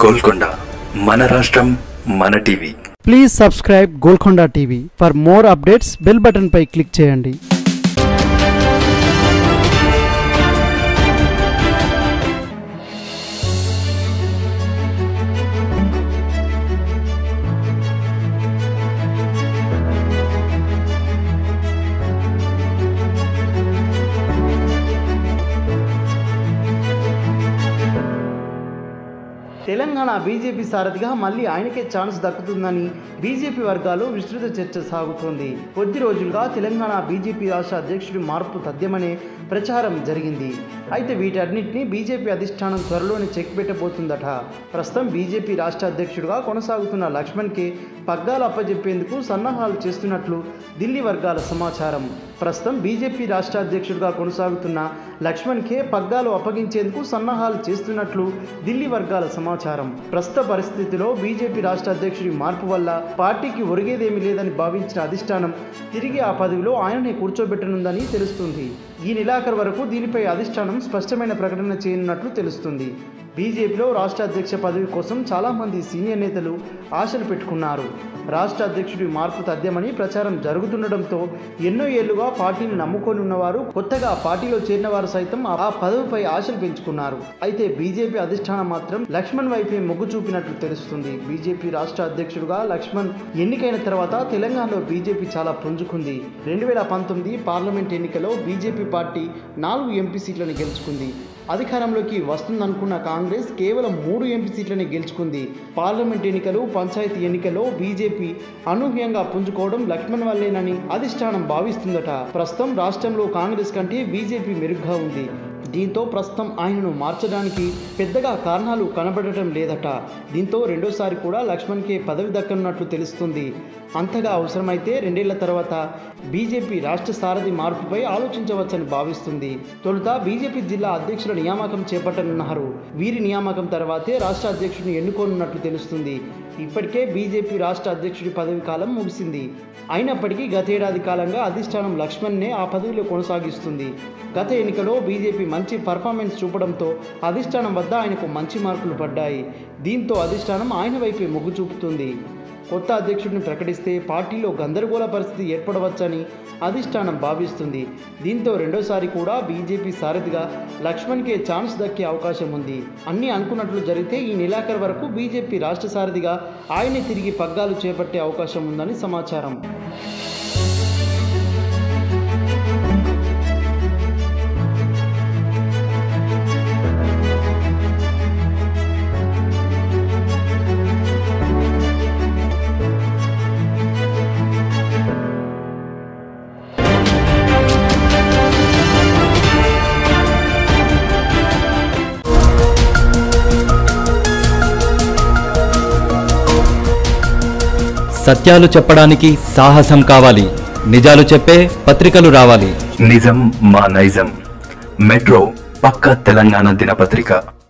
గోల్కొండ మన రాష్ట్రం మన TV please subscribe Golconda TV for more updates bell button పై క్లిక్ చేయండి తెలంగాణ బీజేపీ సారథిగా మళ్ళీ ఆయనకే ఛాన్స్ దక్కుతుందని బీజేపీ వర్గాలు విస్తృత చర్చ సాగుతోంది కొద్ది రోజులుగా తెలంగాణ బీజేపీ రాష్ట్ర అధ్యక్షుడి మార్పు తథ్యమనే ప్రచారం జరిగింది అయితే వీటన్నిటిని బీజేపీ అధిష్టానం త్వరలోనే చెక్ పెట్టబోతుందట ప్రస్తుతం బీజేపీ రాష్ట్ర అధ్యక్షుడిగా కొనసాగుతున్న లక్ష్మణ్కి పగ్గాలు అప్పజెప్పేందుకు సన్నాహాలు చేస్తున్నట్లు ఢిల్లీ వర్గాల సమాచారం ప్రస్తుతం బీజేపీ రాష్ట్ర అధ్యక్షుడిగా కొనసాగుతున్న లక్ష్మణ్కే పగ్గాలు అప్పగించేందుకు సన్నాహాలు చేస్తున్నట్లు ఢిల్లీ వర్గాల సమాచారం ప్రస్తుత పరిస్థితిలో బీజేపీ రాష్ట్ర అధ్యక్షుడి మార్పు వల్ల పార్టీకి ఒరిగేదేమీ లేదని భావించిన అధిష్టానం తిరిగి ఆ పదవిలో ఆయననే కూర్చోబెట్టనుందని తెలుస్తుంది ఈ నెలాఖరు వరకు దీనిపై అధిష్టానం స్పష్టమైన ప్రకటన చేయనున్నట్లు తెలుస్తుంది బీజేపీలో రాష్ట్ర అధ్యక్ష పదవి కోసం చాలామంది సీనియర్ నేతలు ఆశలు పెట్టుకున్నారు రాష్ట్ర అధ్యక్షుడి మార్పు తథ్యమని ప్రచారం జరుగుతుండటంతో ఎన్నో ఏళ్లుగా పార్టీని నమ్ముకొని ఉన్నవారు కొత్తగా పార్టీలో చేరిన వారు సైతం ఆ పదవిపై ఆశలు పెంచుకున్నారు అయితే బీజేపీ అధిష్టానం మాత్రం లక్ష్మణ్ వైపే మొగ్గు చూపినట్లు తెలుస్తుంది బీజేపీ రాష్ట్ర అధ్యక్షుడుగా లక్ష్మణ్ ఎన్నికైన తర్వాత తెలంగాణలో బీజేపీ చాలా పుంజుకుంది రెండు వేల పంతొమ్మిది పార్లమెంట్ ఎన్నికలో బీజేపీ పార్టీ నాలుగు ఎంపీ సీట్లను గెలుచుకుంది అధికారంలోకి వస్తుందనుకున్న కాంగ్రెస్ కేవలం మూడు ఎంపీ సీట్లని గెలుచుకుంది పార్లమెంట్ ఎన్నికలు పంచాయతీ ఎన్నికల్లో బీజేపీ అనూహ్యంగా పుంజుకోవడం లక్ష్మణ్ వల్లేనని అధిష్టానం భావిస్తుందట ప్రస్తుతం రాష్ట్రంలో కాంగ్రెస్ కంటే బీజేపీ మెరుగ్గా ఉంది దీంతో ప్రస్తుతం ఆయనను మార్చడానికి పెద్దగా కారణాలు కనబడటం లేదట దీంతో రెండోసారి కూడా లక్ష్మణ్కే పదవి దక్కనున్నట్లు తెలుస్తుంది అంతగా అవసరమైతే రెండేళ్ల తర్వాత బీజేపీ రాష్ట్ర సారథి మార్పుపై ఆలోచించవచ్చని భావిస్తుంది తొలుత బీజేపీ జిల్లా అధ్యక్షుల నియామకం చేపట్టనున్నారు వీరి నియామకం తర్వాతే రాష్ట్ర అధ్యక్షుడిని ఎన్నుకోనున్నట్లు తెలుస్తుంది ఇప్పటికే బీజేపీ రాష్ట్ర అధ్యక్షుడి పదవి కాలం ముగిసింది అయినప్పటికీ గతేడాది కాలంగా అధిష్టానం లక్ష్మణ్నే ఆ పదవిలో కొనసాగిస్తుంది గత ఎన్నికలో బీజేపీ మంచి పర్ఫార్మెన్స్ చూపడంతో అధిష్టానం వద్ద ఆయనకు మంచి మార్కులు పడ్డాయి దీంతో అధిష్టానం ఆయన వైపే మొగ్గు చూపుతుంది కొత్త అధ్యక్షుడిని ప్రకటిస్తే పార్టీలో గందరగోళ పరిస్థితి ఏర్పడవచ్చని అధిష్టానం భావిస్తుంది దీంతో రెండోసారి కూడా బీజేపీ సారథిగా లక్ష్మణ్కే ఛాన్స్ దక్కే అవకాశం ఉంది అన్నీ అనుకున్నట్లు జరిగితే ఈ నెలాఖరు వరకు బీజేపీ రాష్ట్ర సారథిగా ఆయనే తిరిగి పగ్గాలు చేపట్టే అవకాశం ఉందని సమాచారం సత్యాలు చెప్పడానికి సాహసం కావాలి నిజాలు చెప్పే పత్రికలు రావాలి నిజం మా నైజం మెట్రో పక్క తెలంగాణ దినపత్రిక